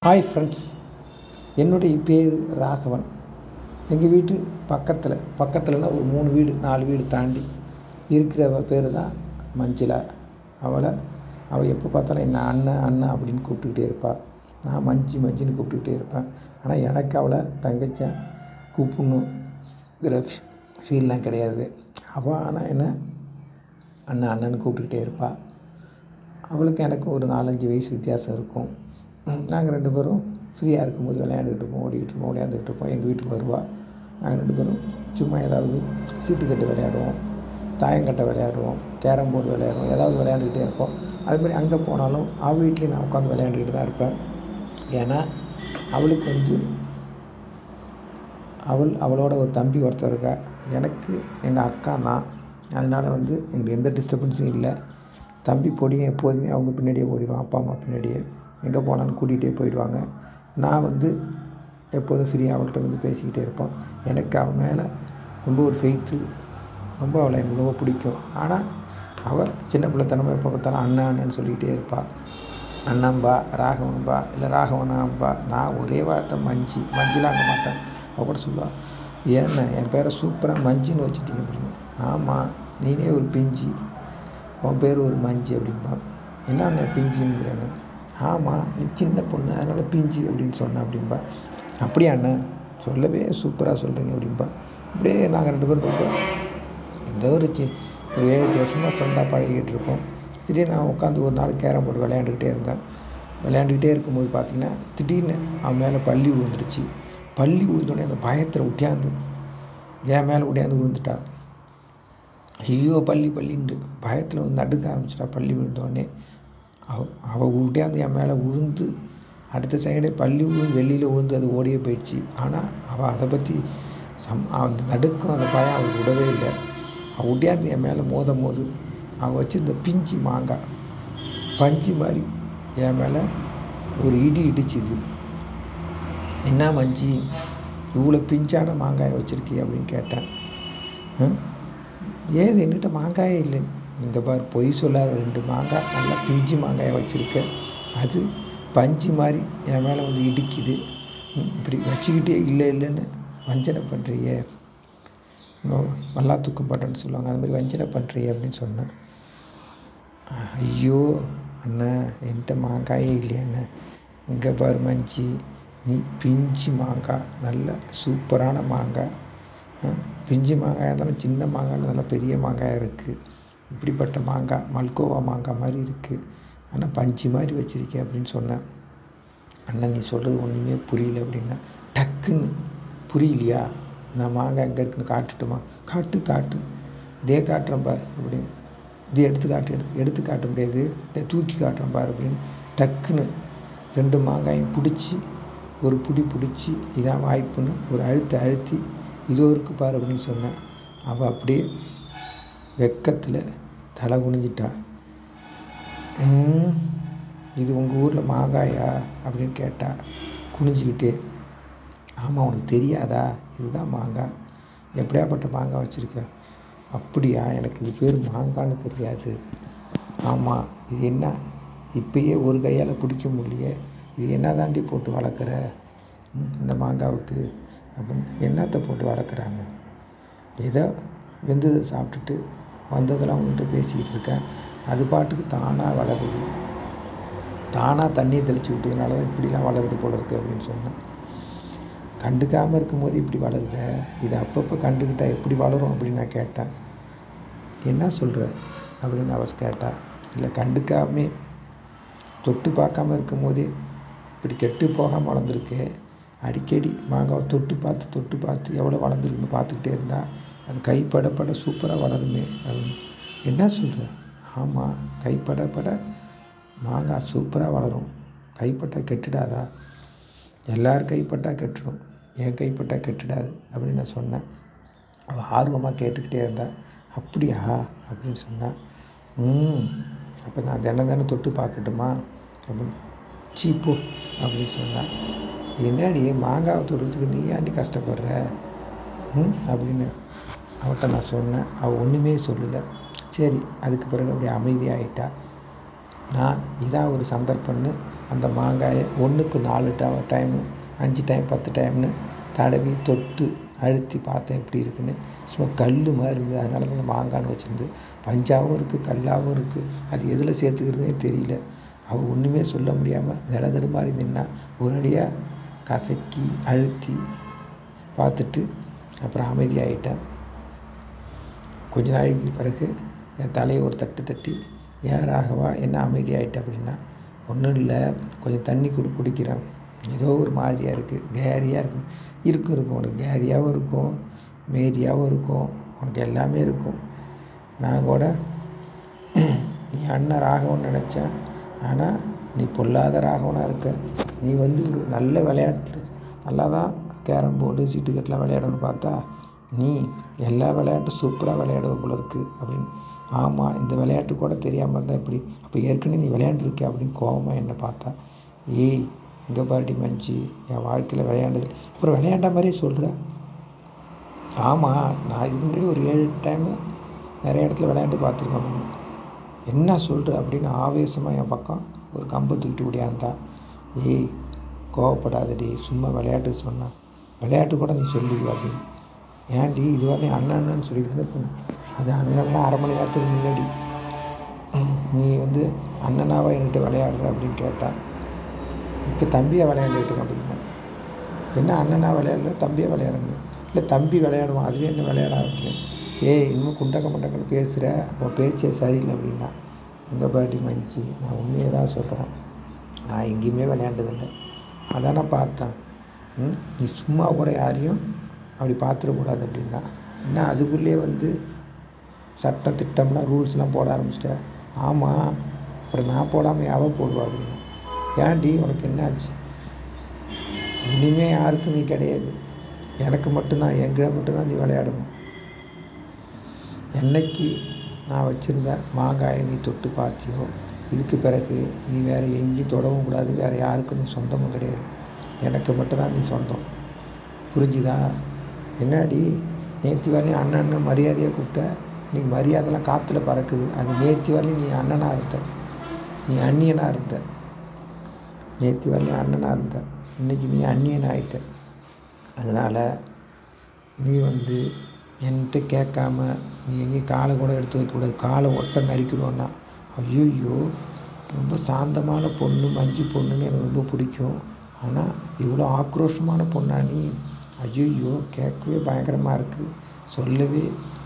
hi friends என்னுடைய பேர் ராகவன் எங்கள் வீட்டு பக்கத்தில் பக்கத்துலனா ஒரு மூணு வீடு நாலு வீடு தாண்டி இருக்கிறவ பேர் தான் மஞ்சுளா அவளை அவள் எப்போ பார்த்தாலும் என்ன அண்ணன் அண்ணன் அப்படின்னு கூப்பிட்டுக்கிட்டே இருப்பாள் நான் மஞ்சு மஞ்சுன்னு கூப்பிட்டுக்கிட்டே இருப்பேன் ஆனால் எனக்கு அவளை தங்கச்சியா கூப்பிடணுங்கிற ஃபீல்லாம் கிடையாது அவள் ஆனால் என்ன அண்ணன் அண்ணன்னு கூப்பிட்டுக்கிட்டே இருப்பாள் அவளுக்கு எனக்கு ஒரு நாலஞ்சு வயசு வித்தியாசம் இருக்கும் நாங்கள் ரெண்டு பேரும் ஃப்ரீயாக இருக்கும்போது விளையாண்டுக்கிட்டு இருப்போம் ஓடிக்கிட்டு இருப்போம் விளையாண்டுக்கிட்டு இருப்போம் எங்கள் வீட்டுக்கு வருவாள் நாங்கள் ரெண்டு பேரும் சும்மா ஏதாவது சீட்டுக்கட்டு விளையாடுவோம் தாயங்கட்டை விளையாடுவோம் கேரம் போர்டு விளையாடுவோம் ஏதாவது விளையாண்டுக்கிட்டே இருப்போம் அதுமாதிரி அங்கே போனாலும் அவள் வீட்லேயும் நான் உட்காந்து விளையாண்டுக்கிட்டு தான் இருப்பேன் ஏன்னா அவளுக்கு வந்து அவள் அவளோட ஒரு தம்பி ஒருத்தர் இருக்கா எனக்கு எங்கள் அக்கா தான் அதனால் வந்து எங்களுக்கு எந்த டிஸ்டர்பன்ஸும் இல்லை தம்பி பொடியும் எப்போதுமே அவங்க பின்னாடியே ஓடிடுவான் அப்பா அம்மா பின்னாடியே எங்கே போனாலும் கூட்டிகிட்டே போயிடுவாங்க நான் வந்து எப்போதும் ஃப்ரீயாக அவள்கிட்ட வந்து பேசிக்கிட்டே இருப்போம் எனக்கு அவன் மேலே ரொம்ப ஒரு ஃபெய்த்து ரொம்ப அவளை எனக்கு ரொம்ப பிடிக்கும் ஆனால் அவள் சின்ன பிள்ளைத்தனமாக எப்போ பார்த்தாலும் அண்ணன் அண்ணன்னு சொல்லிக்கிட்டே இருப்பாள் அண்ணம்பா ராகவன்பா இல்லை ராகவனாம்பா நான் ஒரே வார்த்தை மஞ்சு மஞ்சுலாம் அங்க மாட்டேன் அவள் கூட சொல்லுவாள் ஏண்ணே என் பேரை சூப்பராக மஞ்சுன்னு வச்சுட்டீங்க அப்படின்னு ஆமாம் நீனே ஒரு பிஞ்சு உன் பேர் ஒரு மஞ்சு அப்படின்பா என்னண்ணே பிஞ்சுங்கிறேன்னு ஆமாம் நீ சின்ன பொண்ணு அதனால் பிஞ்சு அப்படின்னு சொன்னேன் அப்படின்பா அப்படியா அண்ணே சொல்லவே சூப்பராக சொல்கிறீங்க அப்படின்பா அப்படியே நாங்கள் ரெண்டு பேரும் ரொம்ப இந்த ஒரு சி ஒரு ஏழு எட்டு வருஷமாக ஃப்ரெண்டாக பழகிட்டு இருக்கோம் திடீர்னு நான் உட்காந்து ஒரு நாள் கேரம் போர்டு விளையாண்டுக்கிட்டே இருந்தேன் விளையாண்டுக்கிட்டே இருக்கும்போது பார்த்தீங்கன்னா திடீர்னு அவன் மேலே பள்ளி விழுந்துருச்சு பள்ளி விழுந்தோடனே அந்த பயத்தில் ஒட்டியாந்து என் மேலே ஒட்டியாந்து விழுந்துட்டா ஐயோ பள்ளி பள்ளின்ட்டு பயத்தில் வந்து நடுக்க ஆரம்பிச்சிட்டா பள்ளி விழுந்தோடனே அவ அவள் ஒட்டியாந்து என் மேலே விழுந்து அடுத்த செகண்டே பள்ளி விழுந்து வெளியில் விழுந்து அது ஓடியே போயிடுச்சு ஆனால் அவள் அதை பற்றி சம் அந்த நடுக்கம் அந்த பயம் அவள் விடவே இல்லை அவள் ஒட்டியாந்து என் மேலே மோதும் போது அவள் வச்சிருந்த பிஞ்சு மாங்காய் பஞ்சு மாதிரி என் மேலே ஒரு இடி இடிச்சுது என்ன மஞ்சி இவ்வளோ பிஞ்சான மாங்காயை வச்சுருக்கி அப்படின்னு கேட்டேன் ஏது என்கிட்ட மாங்காயே இல்லை இங்கே பார் பொய் சொல்லாத ரெண்டு மாங்காய் நல்லா பிஞ்சு மாங்காயை வச்சுருக்க அது பஞ்சு மாதிரி என் மேலே வந்து இடிக்குது இப்படி வச்சுக்கிட்டே இல்லை இல்லைன்னு வஞ்சனை பண்ணுறியே வல்லா தூக்கம் பட்டேன்னு சொல்லுவாங்க அது மாதிரி வஞ்சனை பண்ணுறியே அப்படின்னு சொன்னேன் ஐயோ அண்ணா என்கிட்ட மாங்காயே இல்லையாண்ணே இங்கே பாரு மஞ்சி நீ பிஞ்சு மாங்காய் நல்ல சூப்பரான மாங்காய் பிஞ்சு மாங்காயாக இருந்தாலும் சின்ன மாங்காய் நல்லா பெரிய மாங்காயாக இருக்குது இப்படிப்பட்ட மாங்காய் மல்கோவா மாங்காய் மாதிரி இருக்குது ஆனால் பஞ்சு மாதிரி வச்சுருக்கேன் அப்படின்னு சொன்னேன் அண்ணன் நீ சொல்கிறது ஒன்றுமே புரியல அப்படின்னா டக்குன்னு புரியலையா நான் மாங்காய் எங்கே இருக்குன்னு காட்டுட்டுமா காட்டு காட்டு இதே காட்டுறேன் பார் அப்படின்னு இது எடுத்து காட்டு எடுத்து எடுத்து காட்ட முடியாது இதை தூக்கி காட்டுறேன் பார் அப்படின்னு டக்குன்னு ரெண்டு மாங்காயும் பிடிச்சி ஒரு பிடி பிடிச்சி இதான் வாய்ப்புன்னு ஒரு அழுத்த அழுத்தி இதோ இருக்கு பாரு அப்படின்னு சொன்னேன் அவள் அப்படியே வெக்கத்தில் தலை குனிஞ்சிட்டா இது உங்கள் ஊரில் மாங்காயா அப்படின்னு கேட்டா குனிஞ்சிக்கிட்டே ஆமாம் உனக்கு தெரியாதா இதுதான் மாங்காய் எப்படியாப்பட்ட மாங்காய் வச்சுருக்க அப்படியா எனக்கு இது பேர் மாங்கான்னு தெரியாது ஆமாம் இது என்ன இப்பயே ஒரு கையால் பிடிக்க முடியலையே இது என்ன தாண்டி போட்டு வளர்க்குற இந்த மாங்காவுக்கு அப்படின்னு என்னத்தை போட்டு வளர்க்குறாங்க ஏதோ வெந்ததை சாப்பிட்டுட்டு வந்ததெல்லாம் அவங்ககிட்ட பேசிக்கிட்டு இருக்கேன் அது பாட்டுக்கு தானாக வளருது தானாக தண்ணியை தெளித்து விட்டதுனால தான் இப்படிலாம் வளருது போல இருக்குது அப்படின்னு சொன்னேன் கண்டுக்காமல் இருக்கும்போது இப்படி வளருத இது அப்பப்போ கண்டுக்கிட்டால் எப்படி வளரும் அப்படின்னு நான் கேட்டேன் என்ன சொல்கிற அப்படின்னு அவஸ் கேட்டா இல்லை கண்டுக்காமே தொட்டு பார்க்காம இருக்கும்போதே இப்படி கெட்டு போகாமல் வளர்ந்துருக்கு அடிக்கடி மாங்காவை தொட்டு பார்த்து தொட்டு பார்த்து எவ்வளோ வளர்ந்துருக்குன்னு பார்த்துக்கிட்டே இருந்தால் அது கைப்படப்பட சூப்பராக வளருமே அப்படின்னு என்ன சொல்கிற ஆமாம் கைப்படப்பட மாங்காய் சூப்பராக வளரும் கைப்பட்டால் கெட்டுடாதா எல்லார் கைப்பட்டால் கெட்டுடும் என் கைப்பட்டால் கெட்டுடாது அப்படின்னு நான் சொன்னேன் அவள் ஆர்வமாக கேட்டுக்கிட்டே இருந்தாள் அப்படியா அப்படின்னு சொன்னான் ம் அப்போ நான் தினம் தினம் தொட்டு பார்க்கட்டுமா அப்படின்னு சீப்போ அப்படின்னு சொன்னான் என்னடி மாங்காவை தொடுறதுக்கு நீ ஏன்டி கஷ்டப்படுற ம் அப்படின்னு அவட்ட நான் சொன்னேன் அவள் ஒன்றுமே சொல்லலை சரி அதுக்கு பிறகு அப்படியே அமைதியாகிட்டா நான் இதான் ஒரு சந்தர்ப்பம்னு அந்த மாங்காயை ஒன்றுக்கு நாலு ட டைமு அஞ்சு டைம் பத்து டைம்னு தடவி தொட்டு அழுத்தி பார்த்தேன் எப்படி இருக்குன்னு சும்மா கல் மாதிரி இருந்தது அதனால தான் அந்த மாங்கான்னு வச்சுருந்து பஞ்சாகவும் இருக்குது கல்லாகவும் இருக்குது அது எதில் சேர்த்துக்கிறதுனே தெரியல அவள் ஒன்றுமே சொல்ல முடியாமல் நில தடுமாறி நின்னா ஒரு அடியாக கசக்கி அழுத்தி பார்த்துட்டு அப்புறம் அமைதியாகிட்டேன் கொஞ்ச நாளைக்கு பிறகு என் தலையை ஒரு தட்டு தட்டி ஏன் ராகவா என்ன அமைதியாகிட்ட அப்படின்னா ஒன்றும் இல்லை கொஞ்சம் தண்ணி குடி குடிக்கிறேன் ஏதோ ஒரு மாதிரியாக இருக்குது கேரியாக இருக்கும் இருக்கும் இருக்கும் உனக்கு கேரியாகவும் இருக்கும் மேதியாகவும் இருக்கும் உனக்கு எல்லாமே இருக்கும் நான் கூட நீ அண்ணன் ராகவன் நினச்சேன் ஆனால் நீ பொல்லாத ராகவனாக இருக்க நீ வந்து ஒரு நல்ல விளையாட்டு நல்லா தான் கேரம் போர்டு சீட்டுக்கட்டெலாம் விளையாடணும்னு பார்த்தா நீ எல்லா விளையாட்டும் சூப்பராக விளையாடுவ போல இருக்குது அப்படின்னு ஆமாம் இந்த விளையாட்டு கூட தெரியாமல் இருந்தால் எப்படி அப்போ ஏற்கனவே நீ விளையாண்டுருக்க அப்படின்னு கோவமாக என்னை பார்த்தா ஏய் இங்கே பாட்டி மஞ்சி என் வாழ்க்கையில் விளையாண்டது அப்புறம் விளையாண்ட மாதிரியே சொல்கிற ஆமாம் நான் இதுக்கு முன்னாடி ஒரு ஏழு டைமு நிறைய இடத்துல விளையாண்டு பார்த்துருக்கேன் அப்படின்னு என்ன சொல்கிற அப்படின்னு ஆவேசமாக என் பக்கம் ஒரு கம்பை தூக்கிட்டு ஓடியாந்தா ஏய் கோவப்படாதடி சும்மா விளையாட்டு சொன்னான் விளையாட்டு கூட நீ சொல்லுவி அப்படின்னு ஏன்டி இதுவரை அண்ணன் அண்ணன்னு சொல்லிட்டு இருந்த அது அண்ணன்னா அரை மணி நேரத்துக்கு முன்னாடி நீ வந்து அண்ணனாவா என்கிட்ட விளையாடுற அப்படின்னு கேட்டான் இப்போ தம்பியாக விளையாண்டுட்டு இருக்கேன் அப்படின்னா என்ன அண்ணனா விளையாடல தம்பியாக விளையாடுறேன்னு இல்லை தம்பி விளையாடுவான் அதுவே என்ன விளையாட ஆரம்பிக்கல ஏய் இன்னும் குண்டக்க மண்டக்கன்னு பேசுகிற உன் பேச்சே சரியில்லை அப்படின்னா இந்த பாட்டி மன்னிச்சு நான் உண்மையை தான் சொல்கிறேன் நான் எங்கேயுமே விளையாண்டதில்லை அதான் நான் பார்த்தேன் ம் நீ சும்மா கூட யாரையும் அப்படி பார்த்துடக்கூடாது அப்படின்னா என்ன அதுக்குள்ளே வந்து சட்டம் திட்டம்லாம் ரூல்ஸ்லாம் போட ஆரம்பிச்சிட்ட ஆமாம் அப்புறம் நான் போடாமல் யாவ போடுவா அப்படின்னா ஏன்டி உனக்கு என்ன ஆச்சு இனிமே யாருக்கும் நீ கிடையாது எனக்கு மட்டும்தான் என்கிட்ட மட்டும்தான் நீ விளையாடணும் என்னைக்கு நான் வச்சுருந்த மாங்காயை நீ தொட்டு பார்த்தியோ இதுக்கு பிறகு நீ வேறு எங்கேயும் தொடவும் கூடாது வேறு யாருக்கும் நீ சொந்தமும் கிடையாது எனக்கு மட்டும்தான் நீ சொந்தம் புரிஞ்சுதா என்னடி நேற்று வரலையும் அண்ணன் அண்ணன் மரியாதையாக கூப்பிட்ட இன்னைக்கு மரியாதைலாம் காற்றுல பறக்குது அது நேற்று வரலையும் நீ அண்ணனாக இருந்த நீ அந்நியனாக இருந்த நேற்று வரலையும் அண்ணனாக இருந்த இன்றைக்கி நீ அந்நியன் ஆகிட்ட அதனால் நீ வந்து என்கிட்ட கேட்காம நீ எங்கேயும் காலை கூட எடுத்து வைக்கக்கூடாது காலை ஒட்ட நறுக்கிடுவோன்னா ஐயோ ரொம்ப சாந்தமான பொண்ணு மஞ்சு பொண்ணுன்னு எனக்கு ரொம்ப பிடிக்கும் ஆனால் இவ்வளோ ஆக்ரோஷமான பொண்ணா நீ ஐயோ கேட்கவே பயங்கரமாக இருக்குது சொல்லவே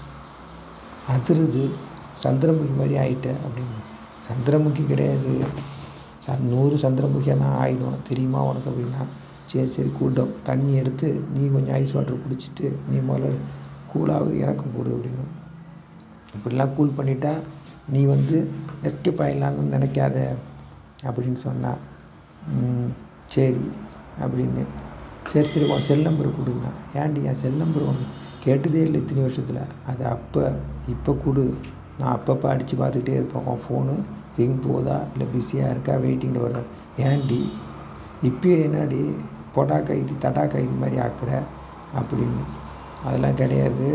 அதிருது சந்திரமுகி மாதிரி ஆயிட்ட அப்படின்னு சந்திரமுகி கிடையாது ச நூறு சந்திரமுகியாக தான் ஆயிடும் தெரியுமா உனக்கு அப்படின்னா சரி சரி கூட்டம் தண்ணி எடுத்து நீ கொஞ்சம் ஐஸ் வாட்டர் குடிச்சிட்டு நீ முதல்ல கூலாகுது எனக்கும் கொடு அப்படின்னு இப்படிலாம் கூல் பண்ணிட்டா நீ வந்து எஸ்கேப் ஆகிடலான்னு நினைக்காத அப்படின்னு சொன்னா ம், சரி அப்படின்னு சரி சரி உன் செல் நம்பர் கொடுங்க ஏன்டி என் செல் நம்பர் ஒன்று கேட்டதே இல்லை இத்தனை வருஷத்தில் அது அப்போ இப்போ கொடு நான் அப்பப்போ அடித்து பார்த்துக்கிட்டே இருப்பேன் உன் ஃபோனு ரிங் போதா இல்லை பிஸியாக இருக்கா வெயிட்டிங்கில் வருதா ஏன்டி இப்பயே என்னடி பொடா கைதி தடா கைதி மாதிரி ஆக்குற அப்படின்னு அதெல்லாம் கிடையாது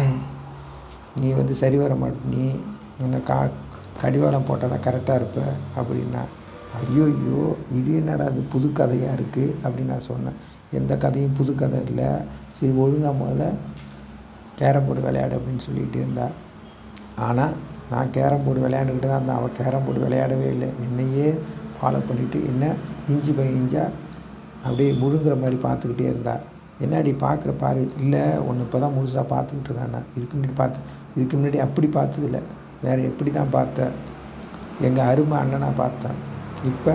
நீ வந்து சரி வர மாட்ட நீ உன்னை கா கடிவாளம் போட்டால் தான் கரெக்டாக இருப்ப அப்படின்னா ஐயோயோ இது என்னடா அது புது கதையாக இருக்குது அப்படின்னு நான் சொன்னேன் எந்த கதையும் புது கதை இல்லை சரி ஒழுங்கா முதல்ல கேரம் போர்டு விளையாடு அப்படின்னு சொல்லிகிட்டு இருந்தா ஆனால் நான் கேரம் போர்டு விளையாண்டுக்கிட்டு தான் இருந்தேன் அவள் கேரம் போர்டு விளையாடவே இல்லை என்னையே ஃபாலோ பண்ணிவிட்டு என்ன இஞ்சி பை இஞ்சா அப்படியே முழுங்குற மாதிரி பார்த்துக்கிட்டே இருந்தா என்னடி பார்க்குற பாரு இல்லை ஒன்று இப்போ தான் முழுசாக பார்த்துக்கிட்டு இருக்கேன் நான் இதுக்கு முன்னாடி பார்த்து இதுக்கு முன்னாடி அப்படி பார்த்ததில்ல வேறு எப்படி தான் பார்த்தேன் எங்கள் அருமை அண்ணனாக பார்த்தேன் இப்போ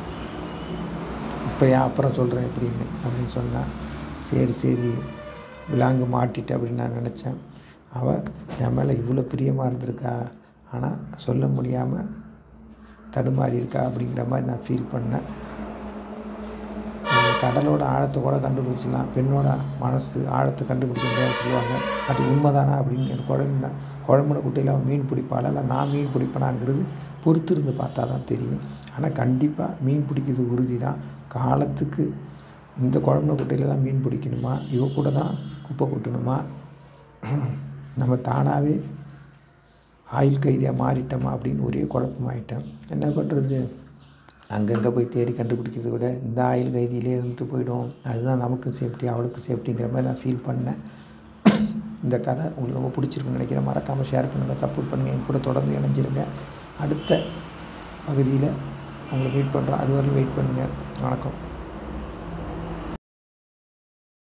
இப்போ ஏன் அப்புறம் சொல்கிறேன் எப்படின்னு அப்படின்னு சொன்னா சரி சரி விலாங்கு மாட்டிட்டு அப்படின்னு நான் நினச்சேன் அவள் என் மேலே இவ்வளோ பிரியமாக இருந்திருக்கா ஆனால் சொல்ல முடியாமல் தடுமாறி இருக்கா அப்படிங்கிற மாதிரி நான் ஃபீல் பண்ணேன் உம் கடலோட ஆழத்தை கூட கண்டுபிடிச்சிடலாம் பெண்ணோட மனசு ஆழத்தை கண்டுபிடிக்க முடியாதுன்னு சொல்லுவாங்க அது உண்மைதானா அப்படின்னு எனக்கு குழம்புனா குழம்புன குட்டையில் அவன் மீன் பிடிப்பாளா இல்லை நான் மீன் பிடிப்பேனாங்கிறது பொறுத்திருந்து பார்த்தா தான் தெரியும் ஆனால் கண்டிப்பாக மீன் பிடிக்கிறது உறுதி தான் காலத்துக்கு இந்த குழம்புன குட்டையில் தான் மீன் பிடிக்கணுமா இவ கூட தான் குப்பை கொட்டணுமா நம்ம தானாகவே ஆயுள் கைதியாக மாறிட்டோமா அப்படின்னு ஒரே குழப்பமாயிட்டேன் என்ன பண்ணுறது அங்கங்கே போய் தேடி கண்டுபிடிக்கிறத விட இந்த ஆயுள் கைதியிலே இருந்துட்டு போயிடும் அதுதான் நமக்கும் சேஃப்டி அவளுக்கும் சேஃப்டிங்கிற மாதிரி நான் ஃபீல் பண்ணேன் இந்த கதை உங்களுக்கு ரொம்ப பிடிச்சிருக்குன்னு நினைக்கிறேன் மறக்காமல் ஷேர் பண்ணுங்கள் சப்போர்ட் பண்ணுங்கள் என் கூட தொடர்ந்து இணைஞ்சிருங்க அடுத்த பகுதியில் உங்களை வெயிட் பண்ணுறோம் அது வரையும் வெயிட் பண்ணுங்கள் வணக்கம்